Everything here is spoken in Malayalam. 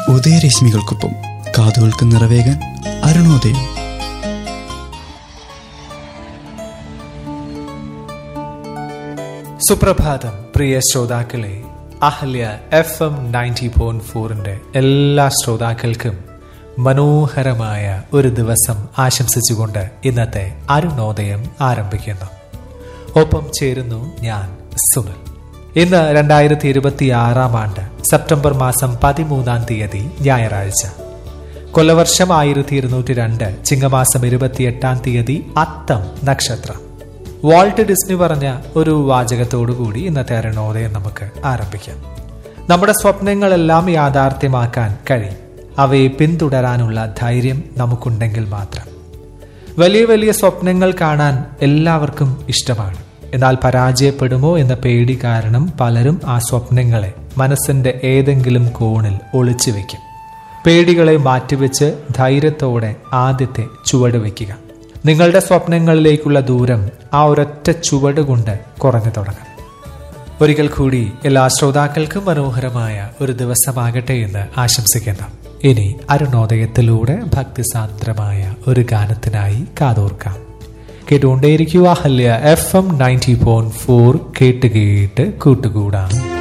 ഉദയരശ്മികൾക്കൊപ്പം കാതുകൾക്ക് നിറവേകാൻ അരുണോദയം സുപ്രഭാതം പ്രിയ ശ്രോതാക്കളെ അഹല്യ എഫ് എം നയൻറ്റി പോയിന്റ് ഫോറിന്റെ എല്ലാ ശ്രോതാക്കൾക്കും മനോഹരമായ ഒരു ദിവസം ആശംസിച്ചുകൊണ്ട് ഇന്നത്തെ അരുണോദയം ആരംഭിക്കുന്നു ഒപ്പം ചേരുന്നു ഞാൻ സുനിൽ ഇന്ന് രണ്ടായിരത്തി ഇരുപത്തി ആറാം ആണ്ട് സെപ്റ്റംബർ മാസം പതിമൂന്നാം തീയതി ഞായറാഴ്ച കൊല്ലവർഷം ആയിരത്തി ഇരുന്നൂറ്റി രണ്ട് ചിങ്ങമാസം ഇരുപത്തിയെട്ടാം തീയതി അത്തം നക്ഷത്രം വാൾട്ട് ഡിസ്നി പറഞ്ഞ ഒരു വാചകത്തോടുകൂടി ഇന്നത്തെ അരുണോദയം നമുക്ക് ആരംഭിക്കാം നമ്മുടെ സ്വപ്നങ്ങളെല്ലാം യാഥാർത്ഥ്യമാക്കാൻ കഴിയും അവയെ പിന്തുടരാനുള്ള ധൈര്യം നമുക്കുണ്ടെങ്കിൽ മാത്രം വലിയ വലിയ സ്വപ്നങ്ങൾ കാണാൻ എല്ലാവർക്കും ഇഷ്ടമാണ് എന്നാൽ പരാജയപ്പെടുമോ എന്ന പേടി കാരണം പലരും ആ സ്വപ്നങ്ങളെ മനസ്സിന്റെ ഏതെങ്കിലും കോണിൽ ഒളിച്ചു വെക്കും പേടികളെ മാറ്റിവെച്ച് ധൈര്യത്തോടെ ആദ്യത്തെ ചുവട് വയ്ക്കുക നിങ്ങളുടെ സ്വപ്നങ്ങളിലേക്കുള്ള ദൂരം ആ ഒരൊറ്റ ചുവട് കൊണ്ട് കുറഞ്ഞു തുടങ്ങും ഒരിക്കൽ കൂടി എല്ലാ ശ്രോതാക്കൾക്കും മനോഹരമായ ഒരു ദിവസമാകട്ടെ എന്ന് ആശംസിക്കുന്നു ഇനി അരുണോദയത്തിലൂടെ ഭക്തിസാന്ദ്രമായ ഒരു ഗാനത്തിനായി കാതോർക്കാം കേട്ടുകൊണ്ടേയിരിക്കുക Ahalya FM ninety point four ഫോർ കേട്ട് കേട്ട് കൂട്ടുകൂടാം